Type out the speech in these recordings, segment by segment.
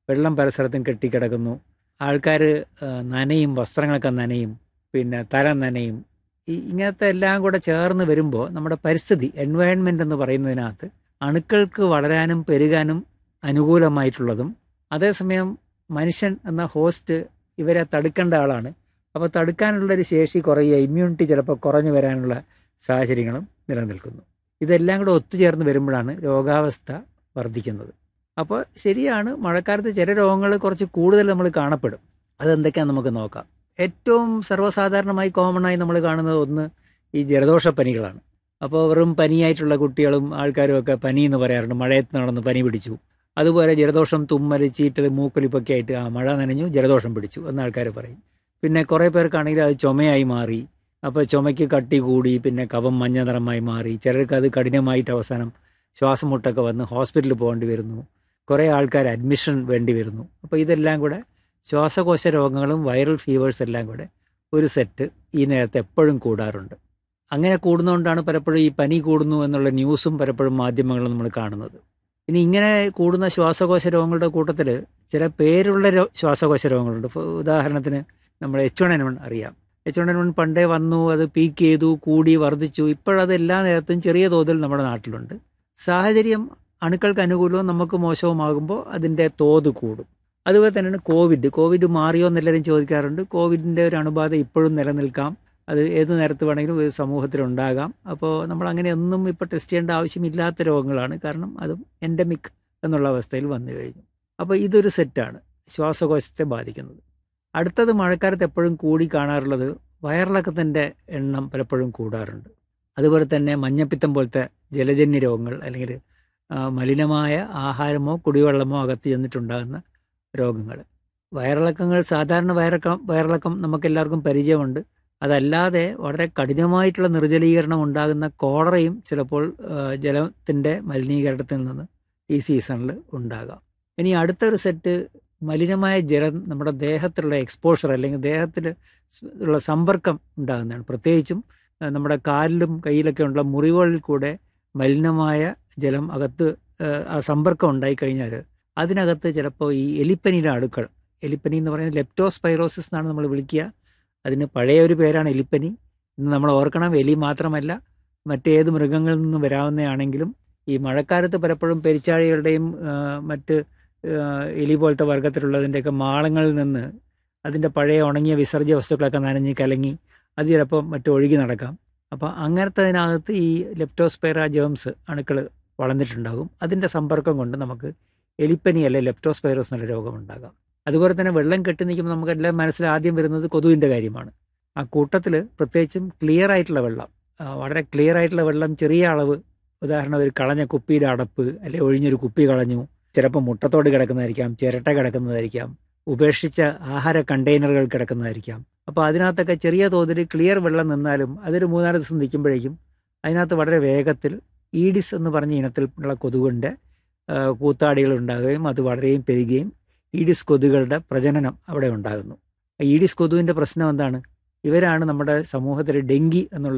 വെള്ളം പരിസരത്തും കെട്ടിക്കിടക്കുന്നു ആൾക്കാർ നനയും വസ്ത്രങ്ങളൊക്കെ നനയും പിന്നെ തല നനയും ഈ ഇങ്ങനത്തെ എല്ലാം കൂടെ ചേർന്ന് വരുമ്പോൾ നമ്മുടെ പരിസ്ഥിതി എൻവയൺമെൻ്റ് എന്ന് പറയുന്നതിനകത്ത് അണുക്കൾക്ക് വളരാനും പെരുകാനും അനുകൂലമായിട്ടുള്ളതും അതേസമയം മനുഷ്യൻ എന്ന ഹോസ്റ്റ് ഇവരെ തടുക്കേണ്ട ആളാണ് അപ്പോൾ തടുക്കാനുള്ളൊരു ശേഷി കുറയുക ഇമ്മ്യൂണിറ്റി ചിലപ്പോൾ കുറഞ്ഞു വരാനുള്ള സാഹചര്യങ്ങളും നിലനിൽക്കുന്നു ഇതെല്ലാം കൂടെ ഒത്തുചേർന്ന് വരുമ്പോഴാണ് രോഗാവസ്ഥ വർദ്ധിക്കുന്നത് അപ്പോൾ ശരിയാണ് മഴക്കാലത്ത് ചില രോഗങ്ങൾ കുറച്ച് കൂടുതൽ നമ്മൾ കാണപ്പെടും അതെന്തൊക്കെയാണെന്ന് നമുക്ക് നോക്കാം ഏറ്റവും സർവ്വസാധാരണമായി കോമണായി നമ്മൾ കാണുന്നത് ഒന്ന് ഈ ജലദോഷപ്പനികളാണ് അപ്പോൾ വെറും പനിയായിട്ടുള്ള കുട്ടികളും ആൾക്കാരും ഒക്കെ പനി എന്ന് പറയാറുണ്ട് മഴയത്ത് നടന്ന് പനി പിടിച്ചു അതുപോലെ ജലദോഷം തുമ്മൽ ചീറ്റൽ മൂക്കൊലിപ്പൊക്കെ ആയിട്ട് ആ മഴ നനഞ്ഞു ജലദോഷം പിടിച്ചു എന്ന് ആൾക്കാർ പറയും പിന്നെ കുറേ പേർക്കാണെങ്കിൽ അത് ചുമയായി മാറി അപ്പോൾ ചുമയ്ക്ക് കട്ടി കൂടി പിന്നെ കഫം മഞ്ഞ നിറമായി മാറി ചിലർക്ക് അത് കഠിനമായിട്ട് അവസാനം ശ്വാസം മുട്ടൊക്കെ വന്ന് ഹോസ്പിറ്റലിൽ പോകേണ്ടി വരുന്നു കുറേ ആൾക്കാർ അഡ്മിഷൻ വേണ്ടി വരുന്നു അപ്പോൾ ഇതെല്ലാം കൂടെ ശ്വാസകോശ രോഗങ്ങളും വൈറൽ ഫീവേഴ്സ് എല്ലാം കൂടെ ഒരു സെറ്റ് ഈ നേരത്തെ എപ്പോഴും കൂടാറുണ്ട് അങ്ങനെ കൂടുന്നതുകൊണ്ടാണ് പലപ്പോഴും ഈ പനി കൂടുന്നു എന്നുള്ള ന്യൂസും പലപ്പോഴും മാധ്യമങ്ങളിൽ നമ്മൾ കാണുന്നത് ഇനി ഇങ്ങനെ കൂടുന്ന ശ്വാസകോശ രോഗങ്ങളുടെ കൂട്ടത്തിൽ ചില പേരുള്ള രോ ശ്വാസകോശ രോഗങ്ങളുണ്ട് ഇപ്പോൾ ഉദാഹരണത്തിന് നമ്മൾ എച്ച് വൺ എൻ വൺ അറിയാം എച്ച് വൺ എൻ വൺ പണ്ടേ വന്നു അത് പീക്ക് ചെയ്തു കൂടി വർദ്ധിച്ചു ഇപ്പോഴത് എല്ലാ നേരത്തും ചെറിയ തോതിൽ നമ്മുടെ നാട്ടിലുണ്ട് സാഹചര്യം അണുക്കൾക്ക് അനുകൂലവും നമുക്ക് മോശവുമാകുമ്പോൾ അതിൻ്റെ തോത് കൂടും അതുപോലെ തന്നെയാണ് കോവിഡ് കോവിഡ് മാറിയോ എന്നെല്ലാവരും ചോദിക്കാറുണ്ട് കോവിഡിൻ്റെ ഒരു അണുബാധ ഇപ്പോഴും നിലനിൽക്കാം അത് ഏത് നേരത്ത് വേണമെങ്കിലും ഒരു സമൂഹത്തിലുണ്ടാകാം അപ്പോൾ നമ്മൾ അങ്ങനെ ഒന്നും ഇപ്പോൾ ടെസ്റ്റ് ചെയ്യേണ്ട ആവശ്യമില്ലാത്ത രോഗങ്ങളാണ് കാരണം അതും എൻഡമിക് എന്നുള്ള അവസ്ഥയിൽ വന്നു കഴിഞ്ഞു അപ്പോൾ ഇതൊരു സെറ്റാണ് ശ്വാസകോശത്തെ ബാധിക്കുന്നത് അടുത്തത് മഴക്കാലത്ത് എപ്പോഴും കൂടി കാണാറുള്ളത് വയറിളക്കത്തിൻ്റെ എണ്ണം പലപ്പോഴും കൂടാറുണ്ട് അതുപോലെ തന്നെ മഞ്ഞപ്പിത്തം പോലത്തെ ജലജന്യ രോഗങ്ങൾ അല്ലെങ്കിൽ മലിനമായ ആഹാരമോ കുടിവെള്ളമോ അകത്ത് ചെന്നിട്ടുണ്ടാകുന്ന രോഗങ്ങൾ വയറിളക്കങ്ങൾ സാധാരണ വയറിളക്കം വയറിളക്കം നമുക്കെല്ലാവർക്കും പരിചയമുണ്ട് അതല്ലാതെ വളരെ കഠിനമായിട്ടുള്ള നിർജ്ജലീകരണം ഉണ്ടാകുന്ന കോളറയും ചിലപ്പോൾ ജലത്തിൻ്റെ മലിനീകരണത്തിൽ നിന്ന് ഈ സീസണിൽ ഉണ്ടാകാം ഇനി അടുത്തൊരു സെറ്റ് മലിനമായ ജലം നമ്മുടെ ദേഹത്തിലുള്ള എക്സ്പോഷർ അല്ലെങ്കിൽ ദേഹത്തിൽ ഉള്ള സമ്പർക്കം ഉണ്ടാകുന്നതാണ് പ്രത്യേകിച്ചും നമ്മുടെ കാലിലും കയ്യിലൊക്കെ ഉള്ള മുറിവുകളിൽ കൂടെ മലിനമായ ജലം അകത്ത് ആ സമ്പർക്കം ഉണ്ടായിക്കഴിഞ്ഞാൽ അതിനകത്ത് ചിലപ്പോൾ ഈ എലിപ്പനിയുടെ അണുക്കൾ എലിപ്പനി എന്ന് പറയുന്നത് ലെപ്റ്റോസ്പൈറോസിസ് എന്നാണ് നമ്മൾ വിളിക്കുക അതിന് പഴയ ഒരു പേരാണ് എലിപ്പനി ഇന്ന് നമ്മൾ ഓർക്കണം എലി മാത്രമല്ല മറ്റേത് മൃഗങ്ങളിൽ നിന്നും വരാവുന്നതാണെങ്കിലും ഈ മഴക്കാലത്ത് പലപ്പോഴും പെരിച്ചാഴികളുടെയും മറ്റ് എലി പോലത്തെ വർഗത്തിലുള്ളതിൻ്റെയൊക്കെ മാളങ്ങളിൽ നിന്ന് അതിൻ്റെ പഴയ ഉണങ്ങിയ വിസർജ്യ വസ്തുക്കളൊക്കെ നനഞ്ഞ് കലങ്ങി അത് ചിലപ്പോൾ മറ്റൊഴുകി നടക്കാം അപ്പോൾ അങ്ങനത്തതിനകത്ത് ഈ ലെപ്റ്റോസ്പൈറ ജേംസ് അണുക്കൾ വളർന്നിട്ടുണ്ടാകും അതിൻ്റെ സമ്പർക്കം കൊണ്ട് നമുക്ക് എലിപ്പനി അല്ലെ ലെപ്റ്റോസ്പൈറോസ് എന്നുള്ള രോഗമുണ്ടാകാം അതുപോലെ തന്നെ വെള്ളം കെട്ടി നിൽക്കുമ്പോൾ നമുക്കെല്ലാം മനസ്സിൽ ആദ്യം വരുന്നത് കൊതുവിൻ്റെ കാര്യമാണ് ആ കൂട്ടത്തിൽ പ്രത്യേകിച്ചും ക്ലിയർ ആയിട്ടുള്ള വെള്ളം വളരെ ക്ലിയർ ആയിട്ടുള്ള വെള്ളം ചെറിയ അളവ് ഉദാഹരണം ഒരു കളഞ്ഞ കുപ്പിയുടെ അടപ്പ് അല്ലെ ഒഴിഞ്ഞൊരു കുപ്പി കളഞ്ഞു ചിലപ്പോൾ മുട്ടത്തോട് കിടക്കുന്നതായിരിക്കാം ചിരട്ട കിടക്കുന്നതായിരിക്കാം ഉപേക്ഷിച്ച ആഹാര കണ്ടെയ്നറുകൾ കിടക്കുന്നതായിരിക്കാം അപ്പോൾ അതിനകത്തൊക്കെ ചെറിയ തോതിൽ ക്ലിയർ വെള്ളം നിന്നാലും അതൊരു മൂന്നാല് ദിവസം നിൽക്കുമ്പോഴേക്കും അതിനകത്ത് വളരെ വേഗത്തിൽ ഈഡിസ് എന്ന് പറഞ്ഞ ഇനത്തിലുള്ള കൊതുകിൻ്റെ കൂത്താടികൾ ഉണ്ടാകുകയും അത് വളരെയും പെരുകുകയും ഈഡിസ് കൊതുകുകളുടെ പ്രജനനം അവിടെ ഉണ്ടാകുന്നു ഈഡിസ് കൊതുവിൻ്റെ പ്രശ്നം എന്താണ് ഇവരാണ് നമ്മുടെ സമൂഹത്തിൽ ഡെങ്കി എന്നുള്ള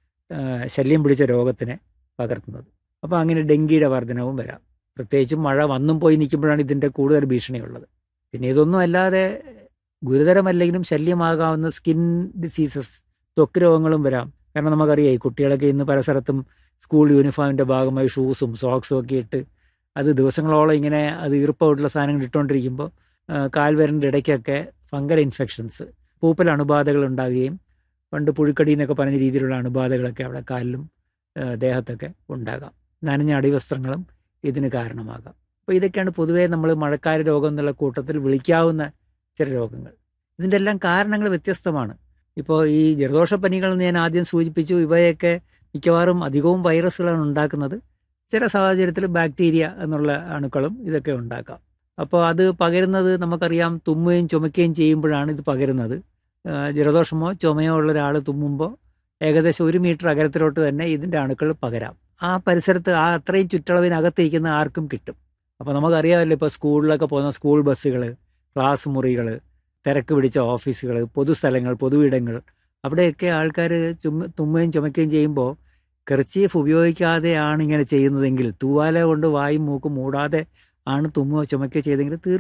ശല്യം പിടിച്ച രോഗത്തിനെ പകർത്തുന്നത് അപ്പോൾ അങ്ങനെ ഡെങ്കിയുടെ വർധനവും വരാം പ്രത്യേകിച്ചും മഴ വന്നും പോയി നിൽക്കുമ്പോഴാണ് ഇതിൻ്റെ കൂടുതൽ ഭീഷണിയുള്ളത് പിന്നെ ഇതൊന്നും അല്ലാതെ ഗുരുതരമല്ലെങ്കിലും ശല്യമാകാവുന്ന സ്കിൻ ഡിസീസസ് ത്വക്ക് രോഗങ്ങളും വരാം കാരണം നമുക്കറിയാം ഈ കുട്ടികളൊക്കെ ഇന്ന് പല സ്ഥലത്തും സ്കൂൾ യൂണിഫോമിൻ്റെ ഭാഗമായി ഷൂസും സോക്സും ഒക്കെ ഇട്ട് അത് ദിവസങ്ങളോളം ഇങ്ങനെ അത് ഈർപ്പമായിട്ടുള്ള സാധനങ്ങൾ ഇട്ടുകൊണ്ടിരിക്കുമ്പോൾ കാൽവരൻ്റെ ഇടയ്ക്കൊക്കെ ഫംഗൽ ഇൻഫെക്ഷൻസ് പൂപ്പൽ അണുബാധകൾ ഉണ്ടാകുകയും പണ്ട് പുഴുക്കടി എന്നൊക്കെ പറഞ്ഞ രീതിയിലുള്ള അണുബാധകളൊക്കെ അവിടെ കാലിലും ദേഹത്തൊക്കെ ഉണ്ടാകാം നനഞ്ഞ അടിവസ്ത്രങ്ങളും ഇതിന് കാരണമാകാം അപ്പോൾ ഇതൊക്കെയാണ് പൊതുവേ നമ്മൾ മഴക്കാല രോഗം എന്നുള്ള കൂട്ടത്തിൽ വിളിക്കാവുന്ന ചില രോഗങ്ങൾ ഇതിൻ്റെ എല്ലാം കാരണങ്ങൾ വ്യത്യസ്തമാണ് ഇപ്പോൾ ഈ ജലദോഷപ്പനികൾ എന്ന് ഞാൻ ആദ്യം സൂചിപ്പിച്ചു ഇവയൊക്കെ മിക്കവാറും അധികവും വൈറസുകളാണ് ഉണ്ടാക്കുന്നത് ചില സാഹചര്യത്തിൽ ബാക്ടീരിയ എന്നുള്ള അണുക്കളും ഇതൊക്കെ ഉണ്ടാക്കാം അപ്പോൾ അത് പകരുന്നത് നമുക്കറിയാം തുമ്മുകയും ചുമയ്ക്കുകയും ചെയ്യുമ്പോഴാണ് ഇത് പകരുന്നത് ജലദോഷമോ ചുമയോ ഉള്ള ഒരാൾ തുമ്മുമ്പോൾ ഏകദേശം ഒരു മീറ്റർ അകലത്തിലോട്ട് തന്നെ ഇതിൻ്റെ അണുക്കൾ പകരാം ആ പരിസരത്ത് ആ അത്രയും ചുറ്റളവിനകത്തിരിക്കുന്ന ആർക്കും കിട്ടും അപ്പോൾ നമുക്കറിയാമല്ലോ ഇപ്പോൾ സ്കൂളിലൊക്കെ പോകുന്ന സ്കൂൾ ബസ്സുകൾ ക്ലാസ് മുറികൾ തിരക്ക് പിടിച്ച ഓഫീസുകൾ പൊതുസ്ഥലങ്ങൾ പൊതുവിടങ്ങൾ അവിടെയൊക്കെ ആൾക്കാർ ചുമ തുമ്മുകയും ചുമയ്ക്കുകയും ചെയ്യുമ്പോൾ കെർച്ചീഫ് ഉപയോഗിക്കാതെയാണ് ഇങ്ങനെ ചെയ്യുന്നതെങ്കിൽ തൂവാല കൊണ്ട് വായും മൂക്കും മൂടാതെ ആണ് തുമ്മുകയോ ചുമയ്ക്കുകയോ ചെയ്തെങ്കിൽ തീർച്ചയായും